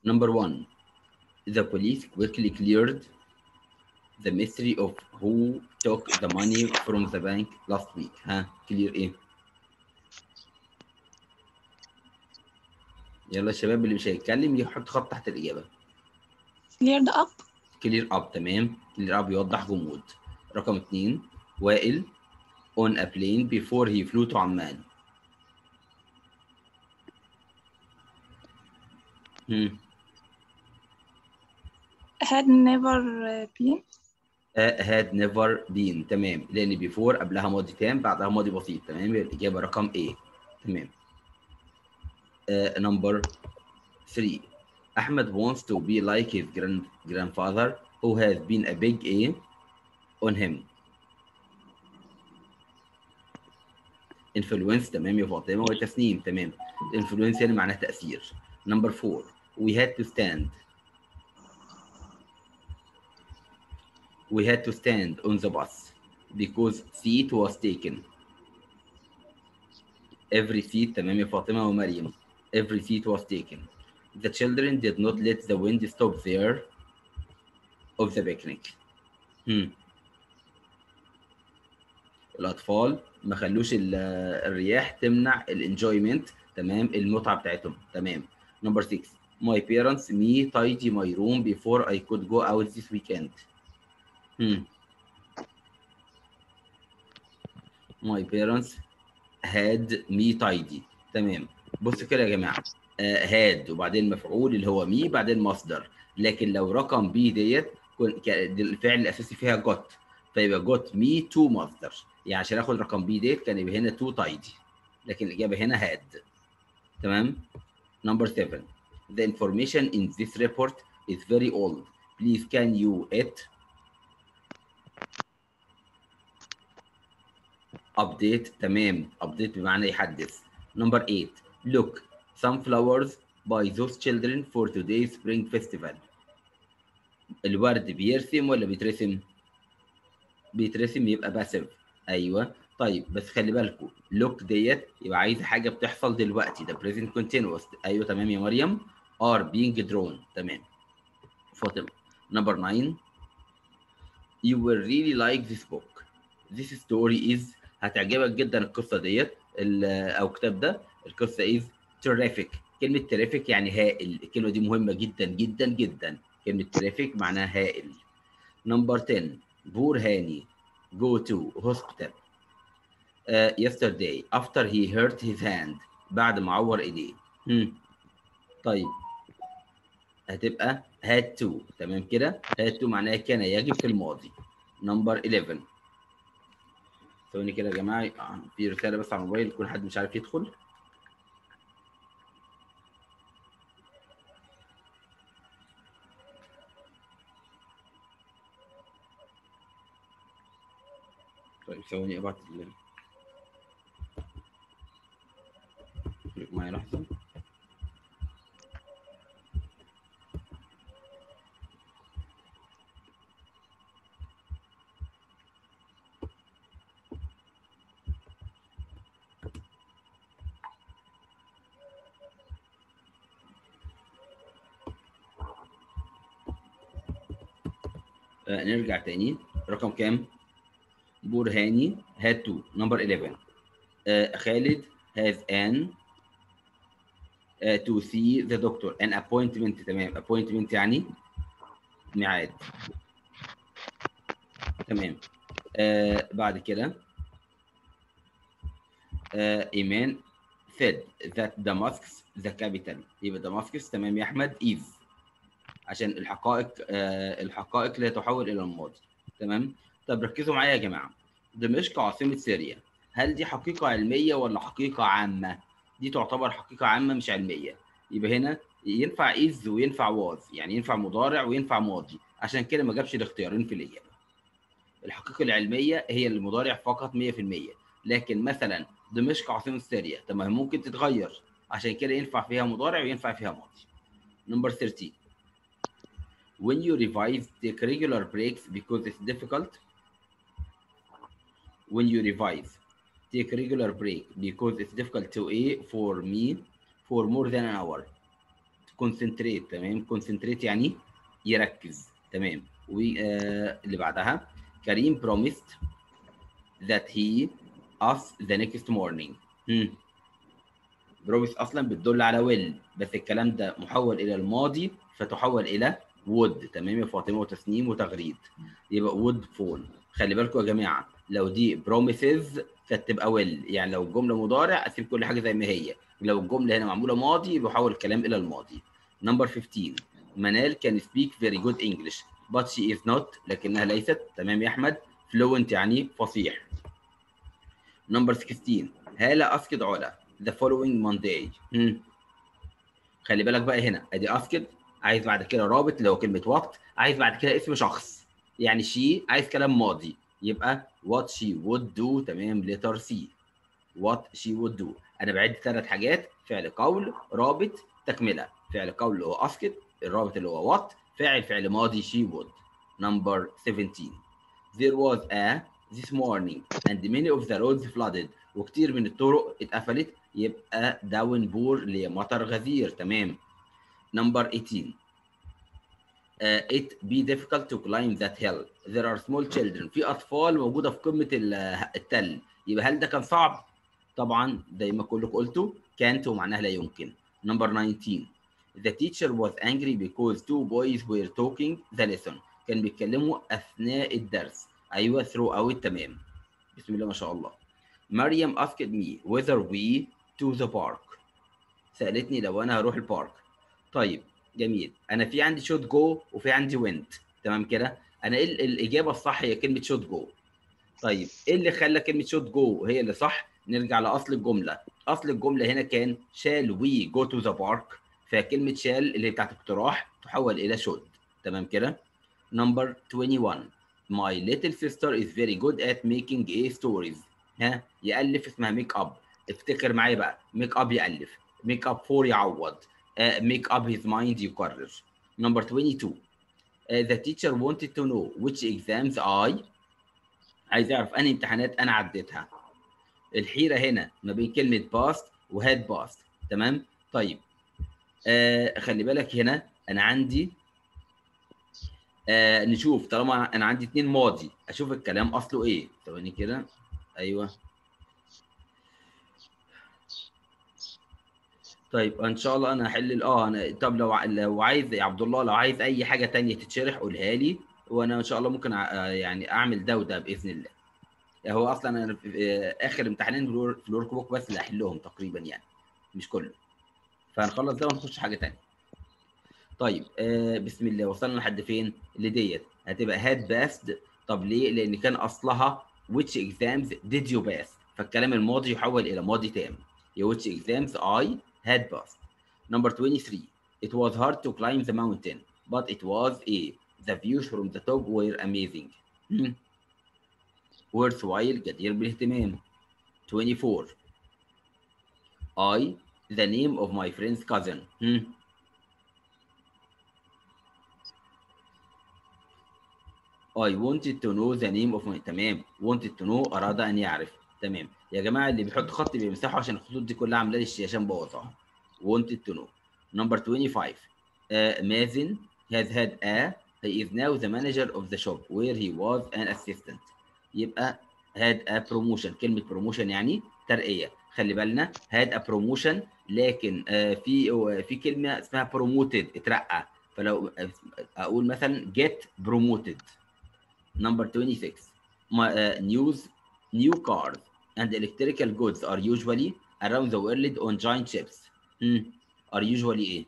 number one the police quickly cleared the mystery of who took the money from the bank last week ها clear ايه يلا الشباب اللي مش هيتكلم يحط خط تحت الإجابة cleared up كلير اب تمام كلير اب يوضح جمود رقم اتنين وائل on a plane before he flew to عمان هم. had never uh, been Uh, had never been تمام لان before قبلها ماضي تام بعدها ماضي بسيط تمام يبقى الإجابة رقم A تمام uh, number three Ahmed wants to be like his grand grandfather who has been a big A on him influence تمام يا فاطمة وتسنيم تمام influence يعني معناه تأثير number four we had to stand we had to stand on the bus because seat was taken every seat تمام يا فاطمة ومريم every seat was taken the children did not let the wind stop there of the picnic hmm. الأطفال ما خلوش ال- الرياح تمنع الانجويمنت تمام المتعة بتاعتهم تمام number six my parents me tidy my room before I could go out this weekend hmm. my parents had me tidy تمام بص كده يا جماعه هاد وبعدين مفعول اللي هو مي بعدين مصدر لكن لو رقم بي ديت كن- ك- دي الفعل الاساسي فيها جوت فيبقى جوت مي تو مصدر يعني عشان اخد رقم بي ديت كان يبقى هنا تو تايدي لكن الاجابه هنا هاد تمام number 7 the information in this report is very old please can you it update تمام update بمعنى يحدث number 8 look some flowers by those children for today's spring festival الورد بيرسم ولا بيترسم بيترسم يبقى باسف ايوه طيب بس خلي بالكم look ديت يبقى عايز حاجه بتحصل دلوقتي ده present continuous ايوه تمام يا مريم are being drawn تمام فاطمه number 9 you will really like this book this story is هتعجبك جدا القصه ديت ال- او الكتاب ده القصه is terrific كلمه terrific يعني هائل الكلمه دي مهمه جدا جدا جدا كلمه terrific معناها هائل number 10 بور هاني go to hospital uh, yesterday after he hurt his hand بعد ما عور ايديه هم. طيب هتبقى had to تمام كده had to معناها كان يجب في الماضي نمبر 11 ثواني كده يا جماعه آه، في رساله بس على الموبايل يكون حد مش عارف يدخل طيب ثواني ابعت ال- خليك معايا لحظه آه، نرجع تاني رقم كام؟ برهاني had to number 11 آه، خالد has an uh, to see the doctor an appointment تمام appointment يعني ميعاد تمام آه بعد كده آه ايمان said that Damascus the capital يبقى Damascus تمام يا احمد is عشان الحقائق آه الحقائق لا تحول الى الماضي تمام طب ركزوا معايا يا جماعه دمشق عاصمه سوريا هل دي حقيقه علميه ولا حقيقه عامه دي تعتبر حقيقه عامه مش علميه يبقى هنا ينفع is وينفع was يعني ينفع مضارع وينفع ماضي عشان كده ما جابش الاختيارين في الاجابه الحقيقه العلميه هي المضارع فقط 100% لكن مثلا دمشق عاصمه سوريا طب ما هي ممكن تتغير عشان كده ينفع فيها مضارع وينفع فيها ماضي نمبر 13 when you revise take regular breaks because it's difficult when you revise take regular break because it's difficult to a for me for more than an hour concentrate تمام concentrate يعني يركز تمام واللي بعدها كريم promised that he us the next morning هم. بروميس اصلا بتدل على will بس الكلام ده محول الى الماضي فتحول الى would تمام يا فاطمه وتسنيم وتغريد يبقى would fall خلي بالكم يا جماعه لو دي promises فتبقى will يعني لو الجمله مضارع اسيب كل حاجه زي ما هي لو الجمله هنا معموله ماضي بحول الكلام الى الماضي نمبر 15 منال can speak very good English but she is not لكنها ليست تمام يا احمد fluent يعني فصيح نمبر 16 هالة اسكت علا the following Monday هم. خلي بالك بقى هنا ادي اسكت عايز بعد كده رابط اللي هو كلمه وقت عايز بعد كده اسم شخص يعني شي عايز كلام ماضي يبقى what she would do تمام letter C what she would do انا بعد ثلاث حاجات فعل قول رابط تكمله فعل قول اللي هو اسكت الرابط اللي هو what فاعل فعل ماضي she would number 17 there was a this morning and many of the roads flooded وكتير من الطرق اتقفلت يبقى داون بور لمطر غزير تمام number 18 uh, it be difficult to climb that hill there are small children في اطفال موجوده في قمه ال- التل يبقى هل ده كان صعب طبعا زي ما كلكم قلتوا كانت ومعناها لا يمكن number 19 the teacher was angry because two boys were talking the lesson كانوا بيتكلموا اثناء الدرس ايوه throughout تمام بسم الله ما شاء الله مريم asked me whether we to the park سالتني لو انا هروح البارك طيب جميل انا في عندي شوت جو وفي عندي وينت تمام كده انا ايه ال- الاجابه الصح هي كلمه شوت جو طيب ايه اللي خلى كلمه شوت جو هي اللي صح نرجع لاصل الجمله اصل الجمله هنا كان شال وي جو تو ذا بارك فكلمه شال اللي هي بتاعت اقتراح تحول الى شود تمام كده نمبر 21 My little sister is very good at making a stories ها يألف اسمها ميك اب افتكر معايا بقى ميك اب يألف ميك اب فور يعوض ميك اب هيز مايند يكرر نمبر 22 uh, the teacher wanted to know which exams I عايز يعرف انهي امتحانات انا عديتها الحيره هنا ما بين كلمه باست وهاد باست تمام طيب آه خلي بالك هنا انا عندي آه نشوف طالما انا عندي اتنين ماضي اشوف الكلام اصله ايه ثواني كده ايوه طيب ان شاء الله انا هحل ال- اه انا طب لو ع- لو عايز يا عبد الله لو عايز اي حاجه تانية تتشرح قولها لي وانا ان شاء الله ممكن أع- آه يعني اعمل ده وده باذن الله هو اصلا انا في آه، اخر امتحانين في الور- في الورك بوك بس اللي هحلهم تقريبا يعني مش كله فهنخلص ده ونخش حاجه تانية طيب آه بسم الله وصلنا لحد فين اللي ديت هتبقى هاد باست طب ليه لان كان اصلها which exams did you pass فالكلام الماضي يحول الى ماضي تام يا which exams I had passed number 23 it was hard to climb the mountain but it was a the views from the top were amazing Hmm. worthwhile جدير بالاهتمام 24 I the name of my friend's cousin Hmm. I wanted to know the name of my تمام wanted to know أراد أن يعرف تمام يا جماعة اللي بيحط خط بيمسحه عشان الخطوط دي كلها عاملة لي الشيشان بوظها wanted to know number 25 uh, مازن has had a he is now the manager of the shop where he was an assistant يبقى had a promotion كلمة promotion يعني ترقية خلي بالنا had a promotion لكن آه، في في كلمة اسمها promoted اترقى فلو اقول مثلا get promoted number 26 My, uh, news new cars and electrical goods are usually around the world on giant ships hmm. are usually ايه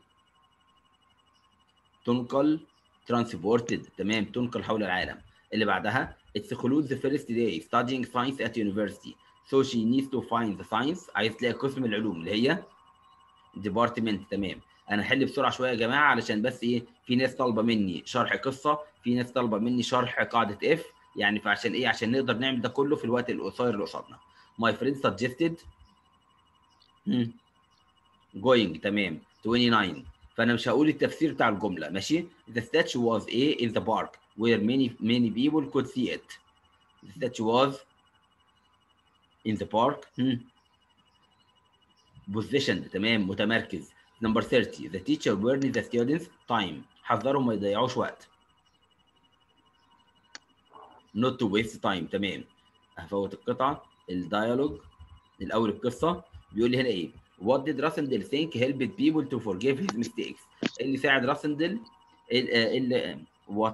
تنقل transported تمام تنقل حول العالم اللي بعدها it concludes the first day studying science at university so she needs to find the science عايز تلاقي قسم العلوم اللي هي department تمام انا هحل بسرعه شويه يا جماعه علشان بس ايه في ناس طالبه مني شرح قصه في ناس طالبه مني شرح قاعده اف يعني فعشان ايه عشان نقدر نعمل ده كله في الوقت القصير اللي قصادنا my friend suggested hmm. going تمام 29 فانا مش هقول التفسير بتاع الجمله ماشي the statue was a in the park where many many people could see it the statue was in the park hmm. positioned تمام متمركز Number 30 the teacher warned the students time حذرهم ما يضيعوش وقت not to waste time تمام هفوت القطعة الديالوج الأول القصة بيقول لي هنا إيه What did Rassendel think helped people to forgive his mistakes اللي ساعد راسندل اللي what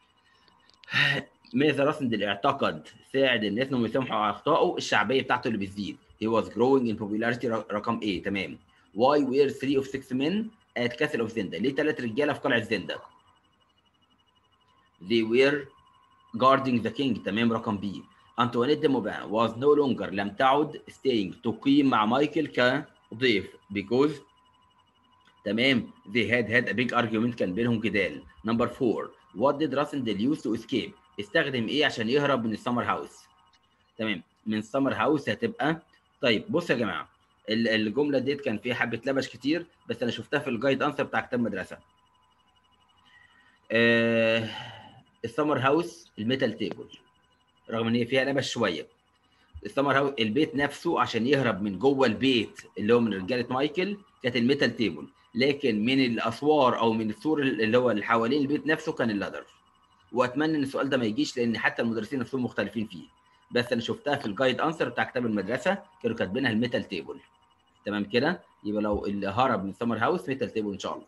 ماذا راسندل اعتقد ساعد الناس انهم يسامحوا على اخطائه الشعبيه بتاعته اللي بتزيد he was growing in popularity رقم A تمام why were three of six men at castle of Zenda ليه ثلاث رجاله في قلعه زندا they were guarding the king تمام رقم B أنطوانيت دي موبان was no longer لم تعد staying تقيم مع مايكل كضيف because تمام they had had a big argument كان بينهم جدال number four what did Rassendel use to escape استخدم ايه عشان يهرب من السمر هاوس تمام من السمر هاوس هتبقى طيب بص يا جماعه الجمله ديت كان فيها حبه لبش كتير بس انا شفتها في الجايد انسر بتاع كتاب مدرسه آه السمر هاوس الميتال تيبل رغم ان هي فيها لبش شويه السمر هاوس البيت نفسه عشان يهرب من جوه البيت اللي هو من رجاله مايكل كانت الميتال تيبل لكن من الاسوار او من السور اللي هو اللي حوالين البيت نفسه كان اللادر واتمنى ان السؤال ده ما يجيش لان حتى المدرسين نفسهم مختلفين فيه بس انا شفتها في الجايد انسر بتاع كتاب المدرسه كانوا كاتبينها الميتال تيبل تمام كده يبقى لو اللي هرب من سمر هاوس ميتال تيبل ان شاء الله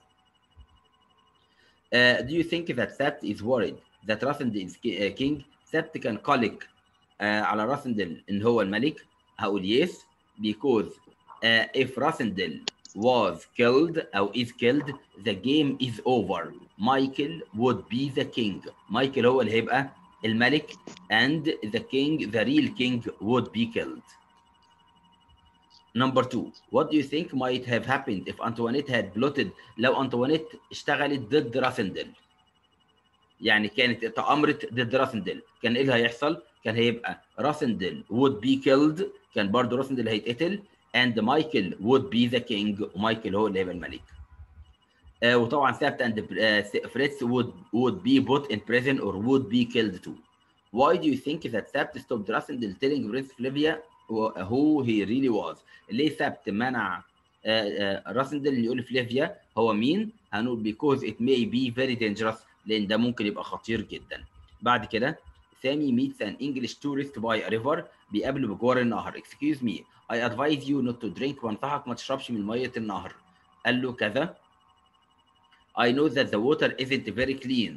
Uh, do you think that Sabt is worried that Rassendel is king? Sabt كان قلق uh, على راسندل ان هو الملك هقول yes because uh, if Rassendel was killed أو is killed the game is over Michael would be the king مايكل هو اللي هيبقى الملك and the king the real king would be killed Number two, what do you think might have happened if Antoinette had plotted لو أنطوانيت اشتغلت ضد راسندل؟ يعني كانت تأمرت ضد راسندل، كان إيه اللي هيحصل؟ كان هيبقى راسندل would be killed، كان برضه راسندل هيتقتل and Michael would be the king ومايكل هو اللي هيبقى الملك. آه وطبعا ثابت and uh, Fritz would would be put in prison or would be killed too. Why do you think that Sabt stopped Rassendel telling Prince Flavia who he really was ليه ثبت منع راسندل اللي يقول فليفيا هو مين هنقول because it may be very dangerous لان ده ممكن يبقى خطير جدا بعد كده سامي meets an English tourist by a river بيقابله بجوار النهر excuse me I advise you not to drink بنصحك ما تشربش من مية النهر قال له كذا I know that the water isn't very clean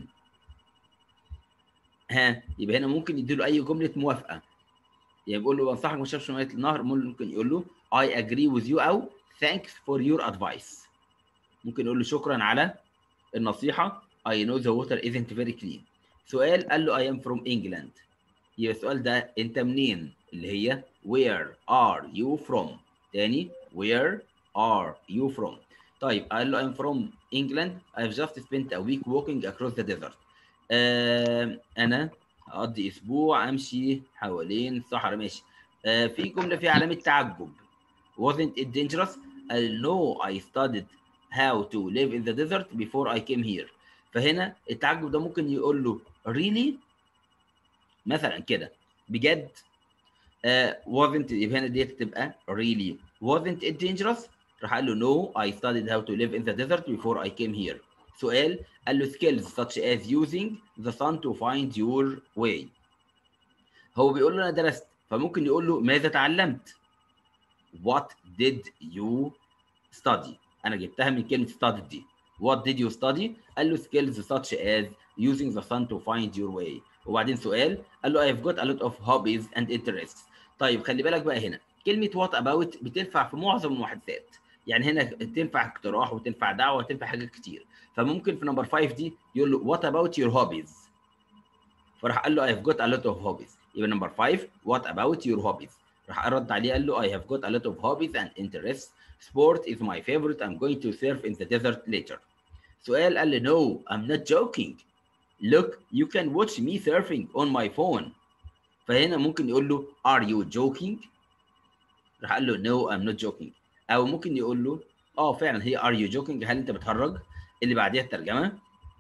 ها يبقى هنا ممكن يديله اي جمله موافقه يعني بيقول له بنصحك ما تشربش ميه النهر ممكن يقول له I agree with you أو thanks for your advice ممكن يقول له شكرا على النصيحة I know the water isn't very clean سؤال قال له I am from England يبقى السؤال ده أنت منين اللي هي where are you from تاني where are you from طيب قال له I'm from England I've just spent a week walking across the desert آه أنا هقضي اسبوع امشي حوالين الصحراء ماشي آه في جمله فيها علامه تعجب wasn't it dangerous قال no I studied how to live in the desert before I came here فهنا التعجب ده ممكن يقول له really مثلا كده بجد uh, wasn't يبقى هنا ديت تبقى really wasn't it dangerous راح قال له no I studied how to live in the desert before I came here سؤال قال له skills such as using the sun to find your way هو بيقول له انا درست فممكن يقول له ماذا تعلمت what did you study انا جبتها من كلمه study دي what did you study قال له skills such as using the sun to find your way وبعدين سؤال قال له I've got a lot of hobbies and interests طيب خلي بالك بقى هنا كلمه what about بتنفع في معظم المحادثات يعني هنا تنفع اقتراح وتنفع دعوه وتنفع حاجات كتير فممكن في نمبر 5 دي يقول له what about your hobbies فراح قال له I've got a lot of hobbies يبقى نمبر 5 what about your hobbies راح رد عليه قال له I have got a lot of hobbies and interests sport is my favorite I'm going to surf in the desert later سؤال قال له no I'm not joking look you can watch me surfing on my phone فهنا ممكن يقول له are you joking راح قال له no I'm not joking او ممكن يقول له اه فعلا هي are you joking هل انت بتهرج اللي بعديها الترجمه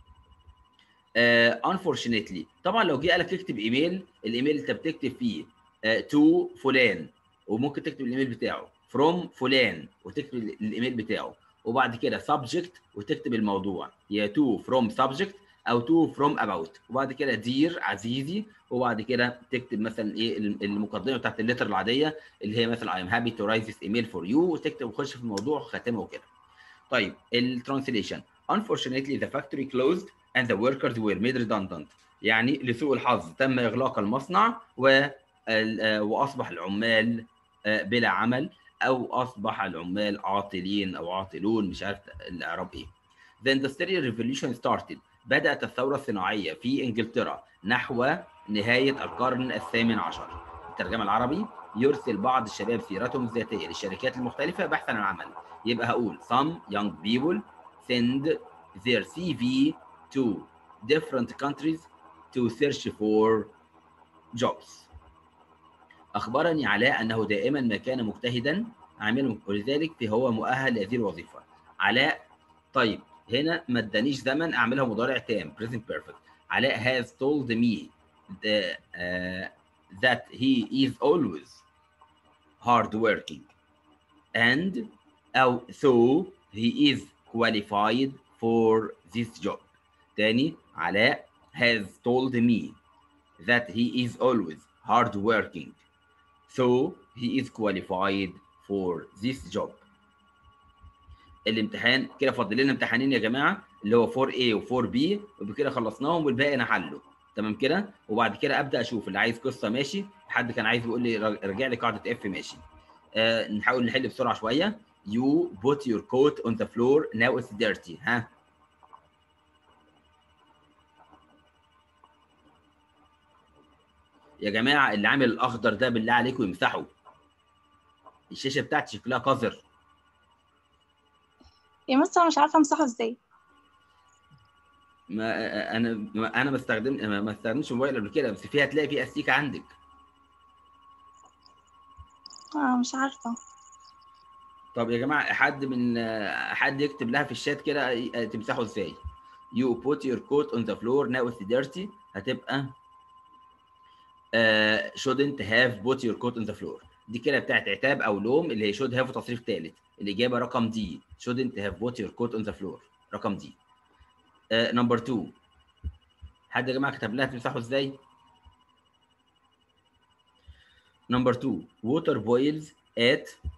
uh, unfortunately طبعا لو جه قال لك اكتب ايميل الايميل اللي انت بتكتب فيه uh, to فلان وممكن تكتب الايميل بتاعه from فلان وتكتب الايميل بتاعه وبعد كده subject وتكتب الموضوع يا to from subject او to from about وبعد كده دير عزيزي وبعد كده تكتب مثلا ايه المقدمه بتاعت الليتر العاديه اللي هي مثلا I am happy to write this email for you وتكتب وتخش في الموضوع خاتمه وكده. طيب الترانسليشن unfortunately the factory closed and the workers were made redundant يعني لسوء الحظ تم اغلاق المصنع و واصبح العمال بلا عمل او اصبح العمال عاطلين او عاطلون مش عارف الاعراب ايه. The industrial revolution started بدأت الثورة الصناعية في انجلترا نحو نهاية القرن الثامن عشر. الترجمة العربي يرسل بعض الشباب سيرتهم الذاتية للشركات المختلفة بحثا عن عمل. يبقى هقول some young people send their CV to different countries to search for jobs. أخبرني علاء أنه دائما ما كان مجتهدا عاملا ولذلك فهو مؤهل لهذه الوظيفة. علاء طيب هنا ما ادانيش زمن اعملها مضارع تام present perfect. علاء has told me the, uh, that he is always hard working and أو so he is qualified for this job. تاني علاء has told me that he is always hard working so he is qualified for this job. الامتحان كده فاضل لنا امتحانين يا جماعه اللي هو 4A و 4B وبكده خلصناهم والباقي انا حله تمام كده وبعد كده ابدا اشوف اللي عايز قصه ماشي حد كان عايز يقول لي رجع لي قاعده اف ماشي آه نحاول نحل بسرعه شويه you put your coat on the floor now it's dirty ها يا جماعه اللي عامل الاخضر ده بالله عليكم يمسحوا الشاشه بتاعتي شكلها قذر يا مستر مش عارفه امسحه ازاي ما انا ما انا بستخدم ما استخدمش موبايل قبل كده بس فيها تلاقي في استيكه عندك اه مش عارفه طب يا جماعه حد من حد يكتب لها في الشات كده تمسحه ازاي you put your coat on the floor now it's dirty هتبقى uh, shouldn't have put your coat on the floor دي كده بتاعت عتاب او لوم اللي هي should have تصريف ثالث الاجابه رقم دي shouldn't have put your coat on the floor رقم دي نمبر uh, 2 حد يا جماعه كتب لها تمسحه ازاي نمبر 2 water boils at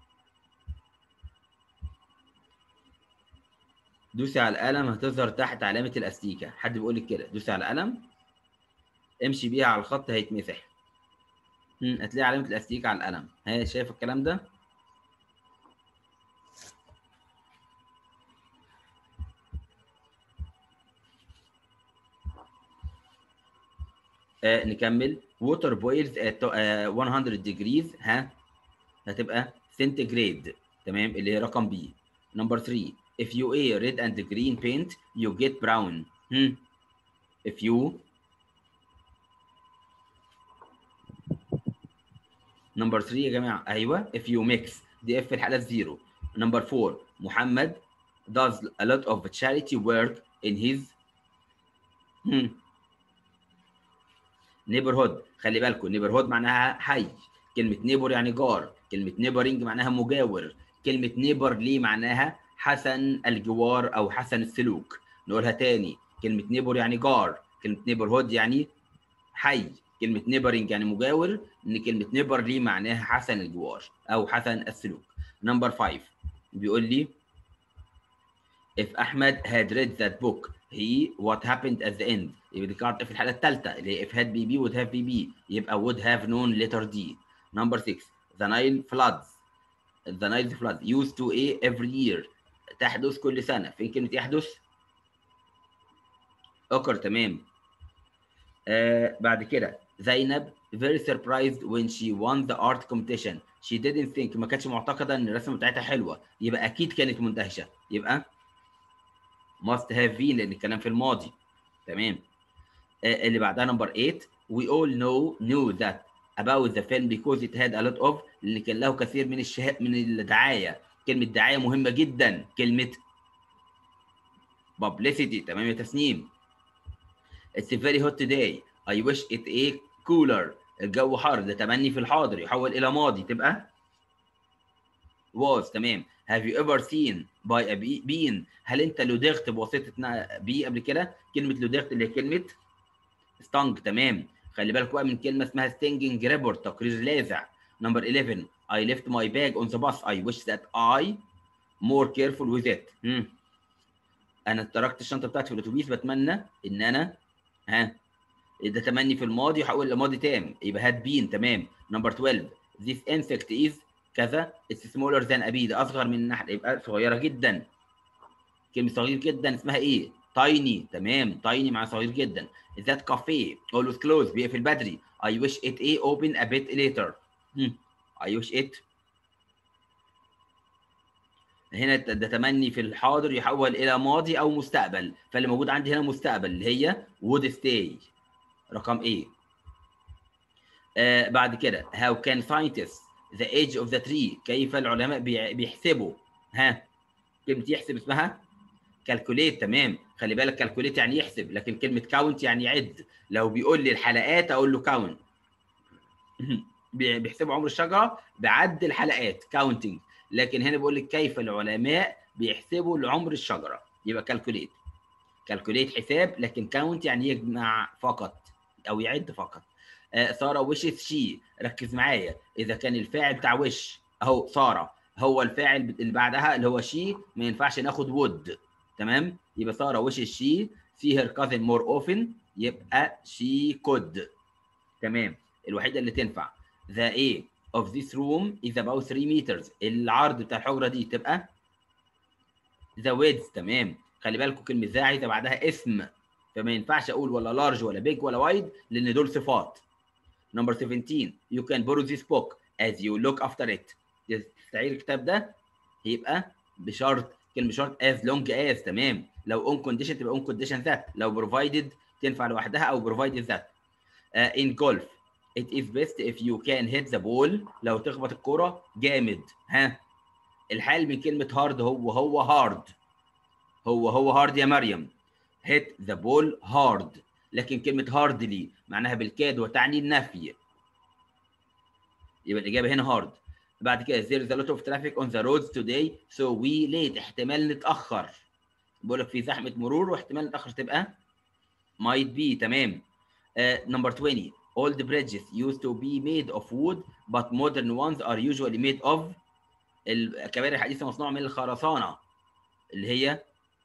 دوسي على القلم هتظهر تحت علامه الاستيكه حد بيقول لك كده دوسي على القلم امشي بيها على الخط هيتمسح هتلاقي علامه الاستيكه على القلم ها شايف الكلام ده آه نكمل water boils at uh, 100 degrees ها هتبقى centigrade تمام اللي هي رقم بي نمبر 3 if you air red and green paint you get brown hmm. if you نمبر 3 يا جماعه ايوه if you mix دي اف في الحالات زيرو نمبر 4 محمد does a lot of charity work in his hmm. neighborhood خلي بالكم neighborhood معناها حي كلمة neighbor يعني جار كلمة neighboring معناها مجاور كلمة neighborly معناها حسن الجوار أو حسن السلوك نقولها تاني كلمة neighbor يعني جار كلمة neighborhood يعني حي كلمة neighboring يعني مجاور إن كلمة neighborly معناها حسن الجوار أو حسن السلوك نمبر 5 بيقول لي if أحمد had read that book he what happened at the end يبقى دي كارت في الحالة الثالثة اللي هي if had BB would have BB يبقى would have known letter D. Number six the Nile floods the Nile floods used to A every year تحدث كل سنة فين كلمة يحدث؟ أوكر تمام آه بعد كده زينب very surprised when she won the art competition she didn't think ما كانتش معتقدة إن الرسمة بتاعتها حلوة يبقى أكيد كانت مندهشة يبقى must have been لان الكلام في الماضي تمام آه اللي بعدها نمبر 8 we all know knew that about the film because it had a lot of اللي كان له كثير من الشه... من الدعايه كلمه دعايه مهمه جدا كلمه publicity تمام يا تسنيم it's very hot today I wish it a cooler الجو حر ده تمني في الحاضر يحول الى ماضي تبقى was تمام have you ever seen by a bee- bean هل انت لدغت بواسطه بي قبل كده كلمه لدغت اللي هي كلمه ستانج تمام خلي بالك بقى من كلمه اسمها stinging report تقرير لاذع نمبر 11 I left my bag on the bus I wish that I more careful with it مم. انا تركت الشنطه بتاعتي في الاتوبيس بتمنى ان انا ها ده تمني في الماضي وهقول لماضي تام يبقى هاد بين تمام نمبر 12 this insect is كذا it's smaller than a bee ده اصغر من النحل يبقى صغيره جدا كلمه صغير جدا اسمها ايه تايني تمام تايني مع صغير جدا that cafe always closed بيقفل بدري I wish it a open a bit later هم. I wish it هنا ده تمني في الحاضر يحول الى ماضي او مستقبل فاللي موجود عندي هنا مستقبل اللي هي would stay رقم ايه آه بعد كده how can scientists the age of the tree كيف العلماء بيع- بيحسبوا ها كلمة يحسب اسمها كالكوليت تمام خلي بالك كالكوليت يعني يحسب لكن كلمة كاونت يعني يعد لو بيقول لي الحلقات اقول له كاونت بيحسبوا عمر الشجرة بعد الحلقات كاونتنج لكن هنا بيقول لك كيف العلماء بيحسبوا لعمر الشجرة يبقى كالكوليت كالكوليت حساب لكن كاونت يعني يجمع فقط او يعد فقط آه، ساره وشت شي ركز معايا اذا كان الفاعل بتاع وش اهو ساره هو الفاعل اللي بعدها اللي هو شي ما ينفعش ناخد وود تمام يبقى ساره وش شي سي هير كازن مور اوفن يبقى شي كود تمام الوحيده اللي تنفع ذا ايه of this room is about 3 meters العرض بتاع الحجره دي تبقى ذا width تمام خلي بالكم كلمه ذا عايزه بعدها اسم فما ينفعش اقول ولا لارج ولا بيج ولا وايد لان دول صفات نمبر 17 you can borrow this book as you look after it تستعير الكتاب ده يبقى بشرط كلمه شرط as long as تمام لو on condition تبقى on condition that لو provided تنفع لوحدها او provided that uh, in golf it is best if you can hit the ball لو تخبط الكرة جامد ها الحال من كلمة hard هو هو hard هو هو hard يا مريم hit the ball hard لكن كلمة hardly معناها بالكاد وتعني النفي يبقى الإجابة هنا hard بعد كده there is a lot of traffic on the roads today so we late احتمال نتأخر بقول لك في زحمة مرور واحتمال نتأخر تبقى might be تمام نمبر uh, 20 all the bridges used to be made of wood but modern ones are usually made of الكباري الحديثة مصنوعة من الخرسانة اللي هي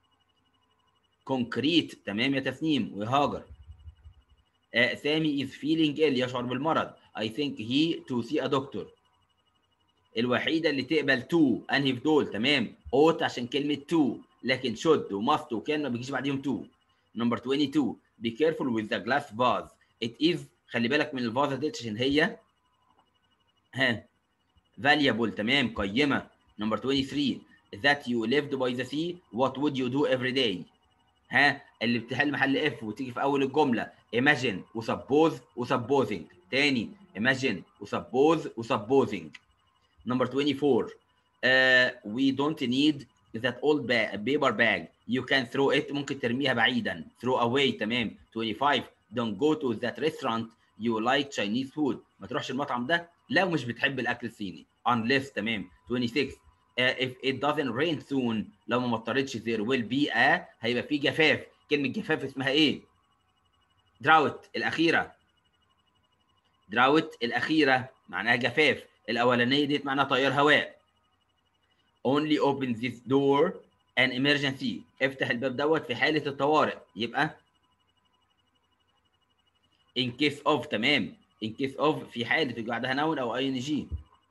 كونكريت تمام يا تسنيم وهاجر آه سامي is feeling ill يشعر بالمرض I think he to see a doctor الوحيدة اللي تقبل to انهي في دول تمام ought عشان كلمة to لكن should وmust وكان ما بيجيش بعديهم to نمبر 22 be careful with the glass vase it is خلي بالك من الفازة دي عشان هي ها valuable تمام قيمة نمبر 23 that you lived by the sea what would you do every day ها اللي بتحل محل اف وتيجي في اول الجمله imagine وسبوز وسبوزنج تاني imagine وسبوز وسبوزنج نمبر 24 uh, we don't need that old bag, paper bag you can throw it ممكن ترميها بعيدا throw away تمام 25 don't go to that restaurant you like Chinese food ما تروحش المطعم ده لو مش بتحب الاكل الصيني unless تمام 26 Uh, if it doesn't rain soon لو ما مطرتش there will be a هيبقى في جفاف كلمة جفاف اسمها ايه؟ drought الأخيرة drought الأخيرة معناها جفاف الأولانية ديت معناها تيار هواء only open this door an emergency افتح الباب دوت في حالة الطوارئ يبقى in case of تمام in case of في حالة يجي بعدها noun أو ing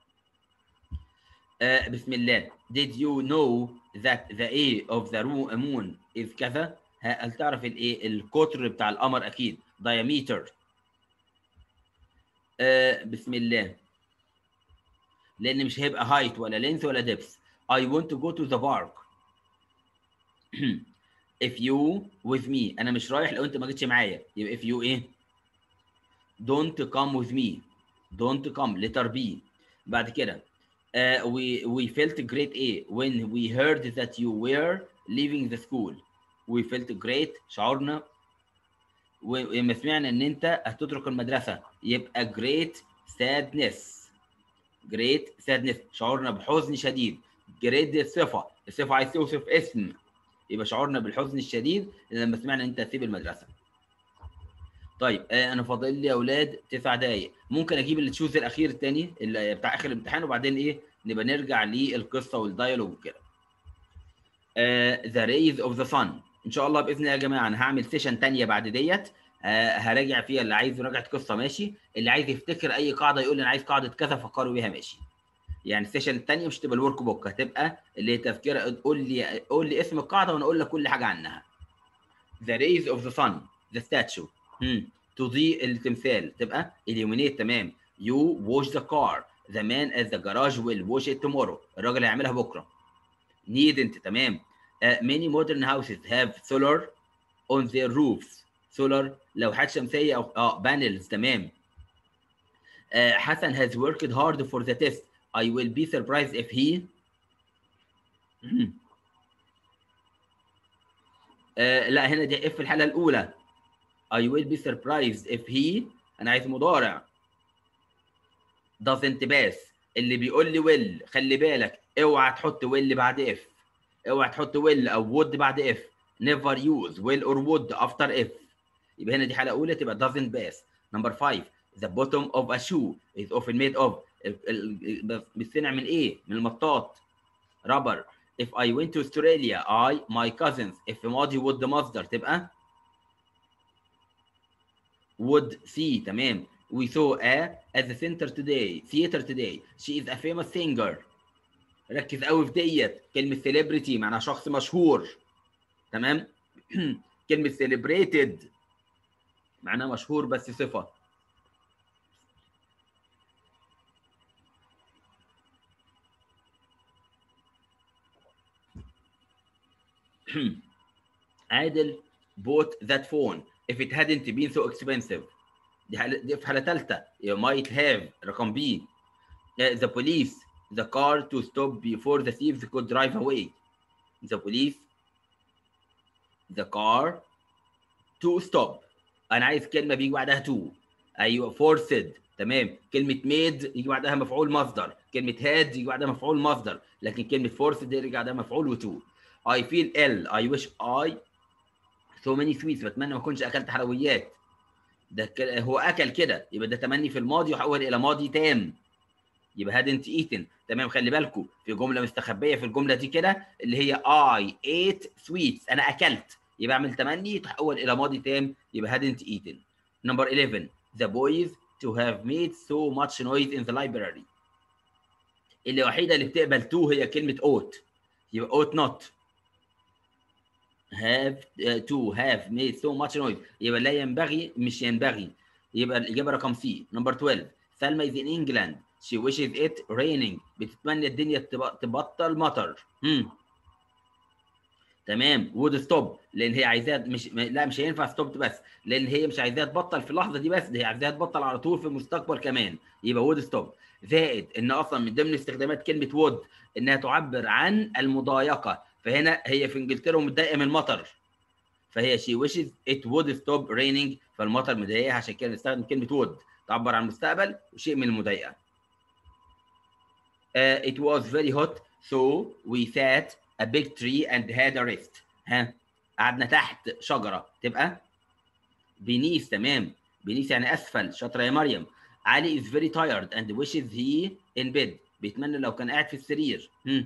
Uh, بسم الله did you know that the A of the moon is كذا هل تعرف الايه القطر بتاع القمر اكيد diameter uh, بسم الله لان مش هيبقى height ولا length ولا depth I want to go to the park if you with me انا مش رايح لو انت ما جيتش معايا يبقى if you ايه don't come with me don't come letter B بعد كده Uh, we we felt great A when we heard that you were leaving the school. We felt great شعورنا ولما سمعنا ان انت هتترك المدرسة يبقى great sadness. جريت سادنس شعورنا بحزن شديد جريت دي الصفه الصفه عايز توصف اسم يبقى شعورنا بالحزن الشديد لما سمعنا ان انت هتسيب المدرسه طيب آه انا فاضل لي يا اولاد تسع دقايق ممكن اجيب التشوز الاخير الثاني اللي بتاع اخر الامتحان وبعدين ايه نبقى نرجع للقصه والدايلوج وكده ذا ريز اوف ذا صن ان شاء الله باذن الله يا جماعه انا هعمل سيشن ثانيه بعد ديت آه هراجع فيها اللي عايز يراجع قصه ماشي اللي عايز يفتكر اي قاعده يقول لي انا عايز قاعده كذا فكروا بيها ماشي يعني السيشن الثانيه مش تبقى الورك بوك هتبقى اللي هي تفكير قول لي قول لي اسم القاعده وانا اقول لك كل حاجه عنها ذا ريز اوف ذا صن ذا ستاتشو تضيء التمثال تبقى illuminate تمام you wash the car the man at the garage will wash it tomorrow الراجل هيعملها بكره needn't تمام uh, many modern houses have solar on their roofs solar لوحات شمسيه او اه panels تمام uh, حسن has worked hard for the test I will be surprised if he uh, لا هنا دي اف الحاله الاولى I will be surprised if he انا عايز مضارع doesn't pass اللي بيقول لي will خلي بالك اوعى تحط will بعد if اوعى تحط will او would بعد if never use will or would after if يبقى هنا دي حاله اولى تبقى doesn't pass number 5 the bottom of a shoe is often made of بيصنع من ايه من المطاط rubber if I went to Australia I my cousins if ماضي would مصدر تبقى would see تمام we saw a at the center today theater today she is a famous singer ركز قوي في ديت كلمه celebrity معناها شخص مشهور تمام كلمه celebrated معناها مشهور بس صفه عادل bought that phone if it hadn't been so expensive دي حالة دي في حالة ثالثة you might have رقم B uh, the police the car to stop before the thieves could drive away the police the car to stop أنا عايز كلمة بيجي بعدها to أيوه forced تمام كلمة made يجي بعدها مفعول مصدر كلمة had يجي بعدها مفعول مصدر لكن كلمة forced يجي بعدها مفعول و to I feel ill I wish I so many sweets بتمنى ما اكونش اكلت حلويات ده هو اكل كده يبقى ده تمني في الماضي وحول الى ماضي تام يبقى hadn't eaten تمام خلي بالكم في جمله مستخبيه في الجمله دي كده اللي هي I ate sweets انا اكلت يبقى اعمل تمني تحول الى ماضي تام يبقى hadn't eaten number 11 the boys to have made so much noise in the library الوحيده اللي بتقبل to هي كلمه ought يبقى ought not have uh, to have made so much noise يبقى لا ينبغي مش ينبغي يبقى الإجابة رقم سي نمبر 12 سلمى is in England she wishes it raining بتتمنى الدنيا تبطل مطر هم. تمام would stop لان هي عايزاها مش لا مش هينفع ستوب بس لان هي مش عايزاها تبطل في اللحظه دي بس دي هي عايزاها تبطل على طول في المستقبل كمان يبقى would stop زائد ان اصلا من ضمن استخدامات كلمه would انها تعبر عن المضايقه فهنا هي في انجلترا ومتضايقه من المطر فهي شي ويشز ات وود ستوب ريننج فالمطر مضايقها عشان كده نستخدم كلمه وود تعبر عن المستقبل وشيء من المضايقه. Uh, it was very hot so we sat a big tree and had a rest. ها قعدنا تحت شجره تبقى بنيس تمام بنيس يعني اسفل شاطره يا مريم. علي is very tired and wishes he in bed بيتمنى لو كان قاعد في السرير. هم.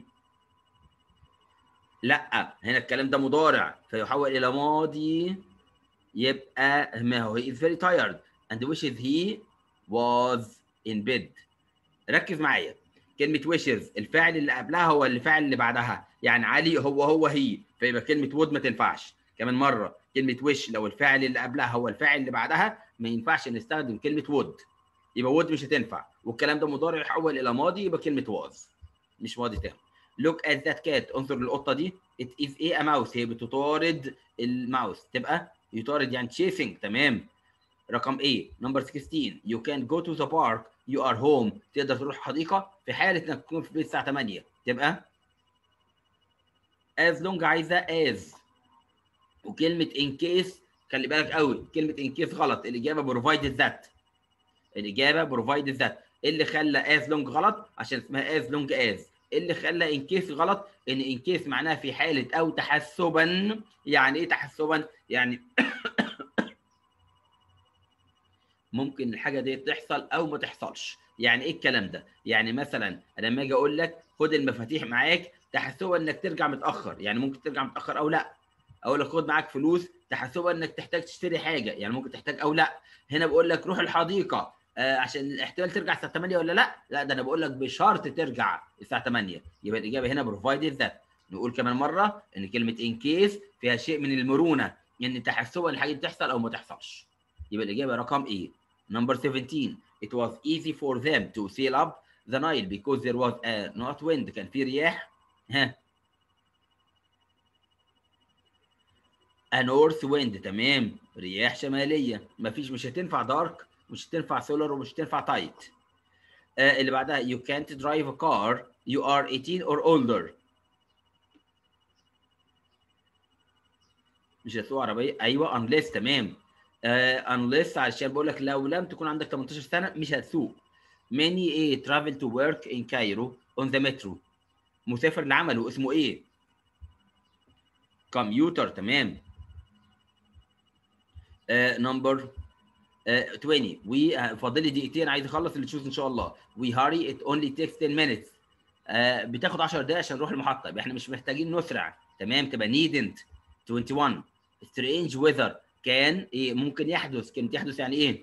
لا هنا الكلام ده مضارع فيحول الى ماضي يبقى ما هو he is very tired and wishes he was in bed ركز معايا كلمة wishes الفعل اللي قبلها هو الفعل اللي بعدها يعني علي هو هو هي فيبقى كلمة would ما تنفعش كمان مرة كلمة wish لو الفعل اللي قبلها هو الفعل اللي بعدها ما ينفعش نستخدم كلمة would يبقى would مش هتنفع والكلام ده مضارع يحول إلى ماضي يبقى كلمة was مش ماضي تاني look at that cat انظر للقطه دي it is a, a mouse هي بتطارد الماوس تبقى يطارد يعني chasing تمام رقم A number 16 you can go to the park you are home تقدر تروح حديقه في حاله انك تكون في البيت الساعه 8 تبقى as long عايزه as وكلمه in case خلي بالك قوي كلمه in case غلط الاجابه provided that الاجابه provided that ايه اللي خلى از لونج غلط عشان اسمها از لونج از ايه اللي خلى ان كيس غلط ان ان كيس معناها في حاله او تحسبا يعني ايه تحسبا يعني ممكن الحاجه دي تحصل او ما تحصلش يعني ايه الكلام ده يعني مثلا انا لما اجي اقول لك خد المفاتيح معاك تحسبا انك ترجع متاخر يعني ممكن ترجع متاخر او لا اقول لك خد معاك فلوس تحسبا انك تحتاج تشتري حاجه يعني ممكن تحتاج او لا هنا بقول لك روح الحديقه آه عشان احتمال ترجع الساعه 8 ولا لا لا ده انا بقول لك بشرط ترجع الساعه 8 يبقى الاجابه هنا بروفايدد ذات نقول كمان مره ان كلمه ان كيس فيها شيء من المرونه ان تحسبا الحاجه دي تحصل او ما تحصلش يبقى الاجابه رقم ايه نمبر 17 it was easy for them to sail up the Nile because there was a north wind كان في رياح ها a north wind تمام رياح شماليه مفيش مش هتنفع دارك مش هتنفع سولار ومش هتنفع تايت آه اللي بعدها you can't drive a car you are 18 or older مش هتسوق عربيه ايوه unless تمام uh, unless عشان بقول لك لو لم تكون عندك 18 سنه مش هتسوق many ايه travel to work in Cairo on the metro مسافر لعمله اسمه ايه كمبيوتر تمام نمبر 20 وي فاضل لي دقيقتين عايز اخلص اللي تشوز ان شاء الله وي هاري ات اونلي تيكس 10 minutes uh, بتاخد 10 دقائق عشان نروح المحطه يبقى احنا مش محتاجين نسرع تمام تبقى needn't 21 strange weather كان ايه ممكن يحدث كانت يحدث يعني ايه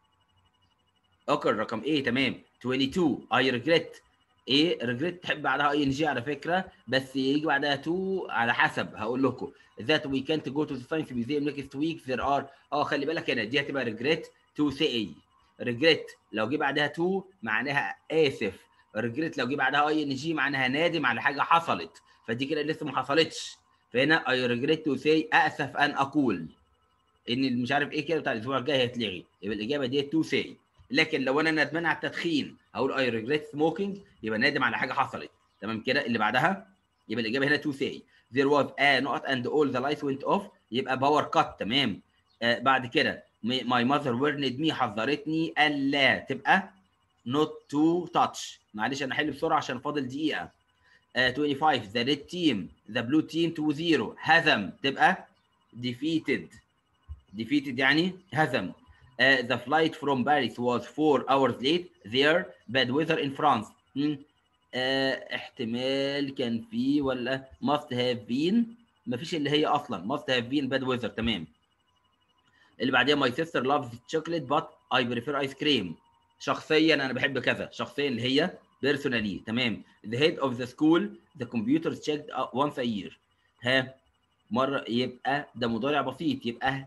اوكر رقم ايه تمام 22 اي ريجريت ايه ريجريت تحب بعدها اي ان جي على فكره بس يجي بعدها تو على حسب هقول لكم ذات وي كانت جو تو ذا ساينس ميوزيوم نيكست ويك ذير ار اه خلي بالك هنا دي هتبقى ريجريت تو سي اي ريجريت لو جه بعدها تو معناها اسف ريجريت لو جه بعدها اي ان جي معناها نادم على حاجه حصلت فدي كده لسه ما حصلتش فهنا اي ريجريت تو سي اسف ان اقول ان مش عارف ايه كده بتاع الاسبوع الجاي هيتلغي يبقى الاجابه دي تو سي لكن لو انا ندمان على التدخين هقول اي ريجريت سموكينج يبقى نادم على حاجه حصلت تمام كده اللي بعدها يبقى الاجابه هنا تو سي there was a نقط and all the lights went off يبقى باور كات تمام آه بعد كده my mother warned me حذرتني الا تبقى not to touch معلش انا هحل بسرعه عشان فاضل دقيقه uh, 25 the red team the blue team to zero هزم تبقى defeated defeated يعني هزم uh, the flight from Paris was four hours late there bad weather in France hmm. uh, احتمال كان في ولا must have been مفيش اللي هي اصلا must have been bad weather تمام اللي بعديها my sister loves chocolate but I prefer ice cream شخصيا انا بحب كذا شخصيا اللي هي personally تمام the head of the school the computer checked once a year ها مره يبقى ده مضارع بسيط يبقى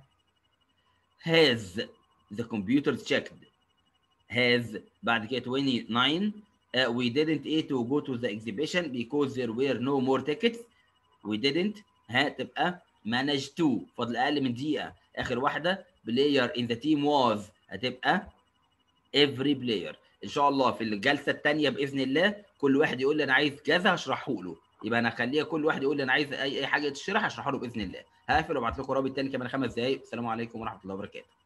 has the computer checked has بعد كده 29 uh, we didn't a to go to the exhibition because there were no more tickets we didn't ها تبقى manage to فاضل اقل من دقيقه اخر واحده player in the team was هتبقى every player ان شاء الله في الجلسه الثانيه باذن الله كل واحد يقول لي انا عايز كذا هشرحه له يبقى انا اخليها كل واحد يقول لي انا عايز اي اي حاجه تشرح هشرحها له باذن الله هقفل وابعت لكم رابط تاني كمان خمس دقائق السلام عليكم ورحمه الله وبركاته